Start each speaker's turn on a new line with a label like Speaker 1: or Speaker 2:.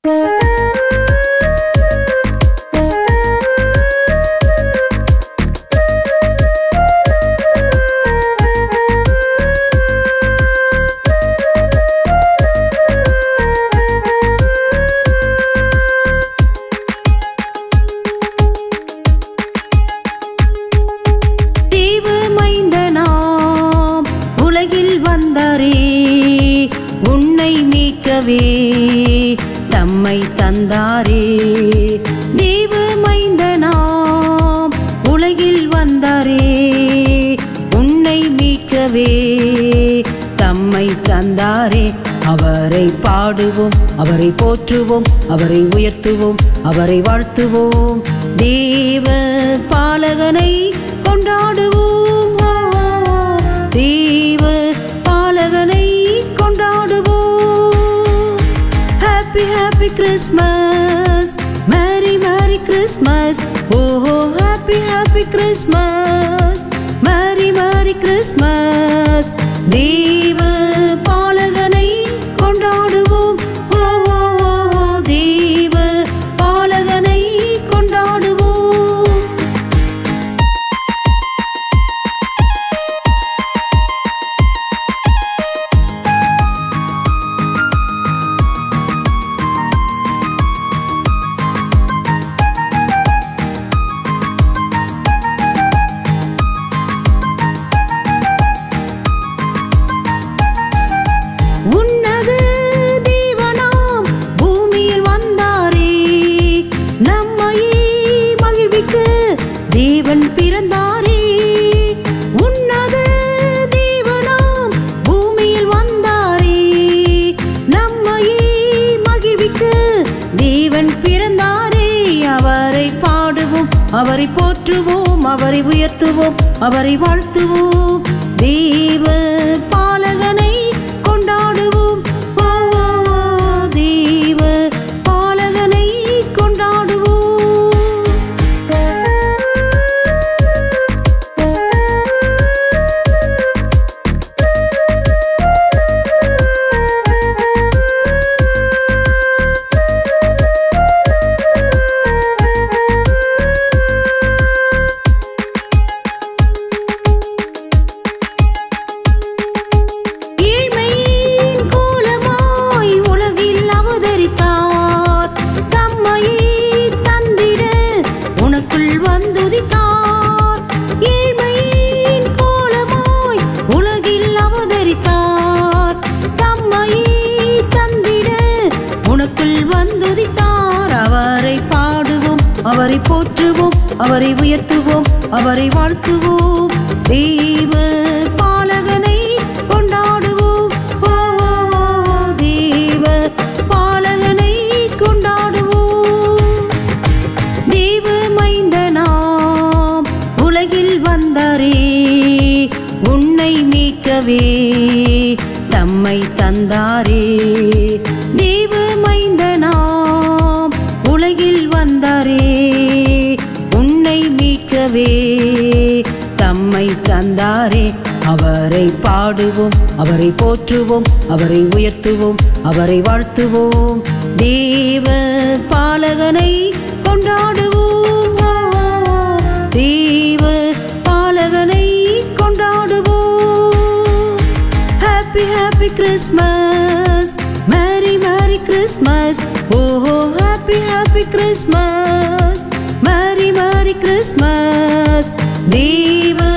Speaker 1: தீவு மைந்தனாம் உலகில் வந்தாரே உன்னை மீட்கவே தம்மை தந்தாரே தீவு மைந்தனாம் உலகில் வந்தாரே உன்னை மீட்கவே தம்மை தந்தாரே அவரை பாடுவோம் அவரை போற்றுவோம் அவரை உயர்த்துவோம் அவரை வாழ்த்துவோம் தேவ பாலகனை கொண்டாடுவோம் தேவ பாலகனை கொண்டாடுவோம் happy happy Christmas merry merry Christmas ஓஹோ happy happy Christmas merry merry Christmas தேவ பாலகனை கொண்டாடுவோம் ஓ ஓ, ஓ, ஓ, தேவ பாலகனை கொண்டாடுவோம் உன்னத தேவனாம் பூமியில் வந்தாரே நம்மையே மகிழ்விக்க தேவன் பிறந்தாரே உன்னத தேவனாம் பூமியில் வந்தாரே நம்மையே மகிழ்விக்க தேவன் பிறந்தாரே அவரை பாடுவோம் அவரை போற்றுவோம் அவரை உயர்த்துவோம் அவரை வாழ்த்துவோம் தேவ பாலகனை கொண்டாடுவோம் ஓ, ஓ, ஓ, தேவ பாலகனை கொண்டாடுவோம் ஏழ்மையின் கோலமாய் உலகில் அவதரித்தார் தம்மையே தந்திட உனக்குள் வந்துதித்தார் ஏழ்மையின் கோலமாய் உலகில் அவதரித்தார் தம்மையே தந்திட உனக்குள் வந்துதித்தார் அவரை பாடுவோம் அவரை போற்றுவோம் அவரை உயர்த்துவோம் அவரை வாழ்த்துவோம் தேவ பாலகனை கொண்டாடுவோம் ஓ, ஓ, ஓ, தேவ பாலகனை கொண்டாடுவோம் தேவ மைந்தனாம் உலகில் வந்தாரே உன்னை மீட்கவே தம்மை தந்தாரே தேவ மைந்தனாம் உலகில் வந்தாரே உன்னை மீட்கவே தம்மை தந்தாரே அவரை பாடுவோம் அவரை போற்றுவோம் அவரை உயர்த்துவோம் அவரை வாழ்த்துவோம் தேவ பாலகனை கொண்டாடுவோம் ஓ, ஓ, ஓ, தேவ பாலகனை கொண்டாடுவோம் happy happy Christmas merry merry Christmas ஓஹோ happy happy Christmas merry merry Christmas தேவ